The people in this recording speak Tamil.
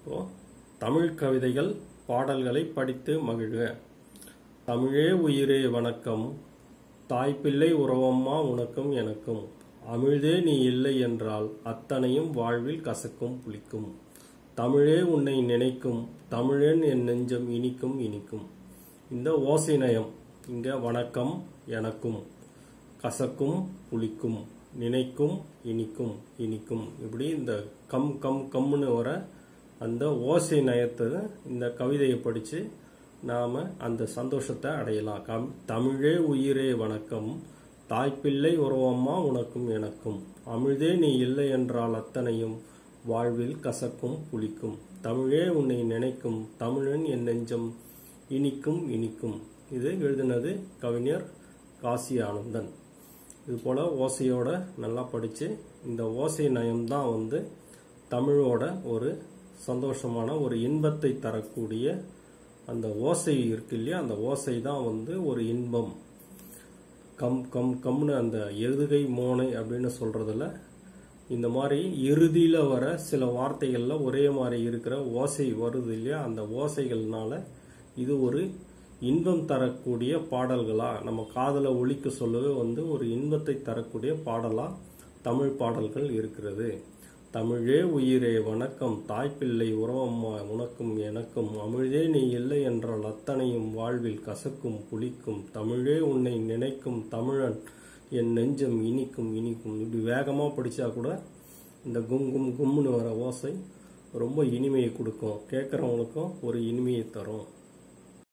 ஸோ தமிழ் கவிதைகள் பாடல்களை படித்து மகிழ்க தமிழே உயிரே வணக்கம் தாய்ப்பிள்ளை உறவம்மா உனக்கும் எனக்கும் அமிழ்தே நீ இல்லை என்றால் அத்தனையும் வாழ்வில் கசக்கும் புளிக்கும் தமிழே உன்னை நினைக்கும் தமிழன் என் நெஞ்சம் இனிக்கும் இனிக்கும் இந்த ஓசை நயம் இங்க வணக்கம் எனக்கும் கசக்கும் புளிக்கும் நினைக்கும் இனிக்கும் இனிக்கும் இப்படி இந்த கம் கம் கம்னு வர அந்த ஓசை நயத்தை இந்த கவிதையை படித்து நாம் அந்த சந்தோஷத்தை அடையலாம் கம் தமிழே உயிரே வணக்கம் தாய்ப்பிள்ளை உறவம்மா உனக்கும் எனக்கும் அமிழ்தே நீ இல்லை என்றால் அத்தனையும் வாழ்வில் கசக்கும் புளிக்கும் தமிழே உன்னை நினைக்கும் தமிழன் என் நெஞ்சம் இனிக்கும் இனிக்கும் இது எழுதினது கவிஞர் காசி ஆனந்தன் இது போல ஓசையோட நல்லா படித்து இந்த ஓசை நயம்தான் வந்து தமிழோட ஒரு சந்தோஷமான ஒரு இன்பத்தை தரக்கூடிய அந்த ஓசை இருக்கு இல்லையா அந்த ஓசை தான் வந்து ஒரு இன்பம் கம் கம் கம்னு அந்த எழுதுகை மோனை அப்படின்னு சொல்றதுல இந்த மாதிரி இறுதியில வர சில வார்த்தைகள்ல ஒரே மாதிரி இருக்கிற ஓசை வருது இல்லையா அந்த ஓசைகள்னால இது ஒரு இன்பம் தரக்கூடிய பாடல்களா நம்ம காதல ஒழிக்க சொல்லவே வந்து ஒரு இன்பத்தை தரக்கூடிய பாடலா தமிழ் பாடல்கள் இருக்கிறது தமிழே உயிரே வணக்கம் தாய்ப்பிள்ளை உறவம்மா உனக்கும் எனக்கும் அமிழ்தே நீ இல்லை என்றால் அத்தனையும் வாழ்வில் கசக்கும் புளிக்கும் தமிழே உன்னை நினைக்கும் தமிழன் என் நெஞ்சம் இனிக்கும் இனிக்கும் இப்படி வேகமாக படித்தா கூட இந்த கும் கும் கும்னு வர ஓசை ரொம்ப இனிமையை கொடுக்கும் கேட்குறவங்களுக்கும் ஒரு இனிமையை தரும்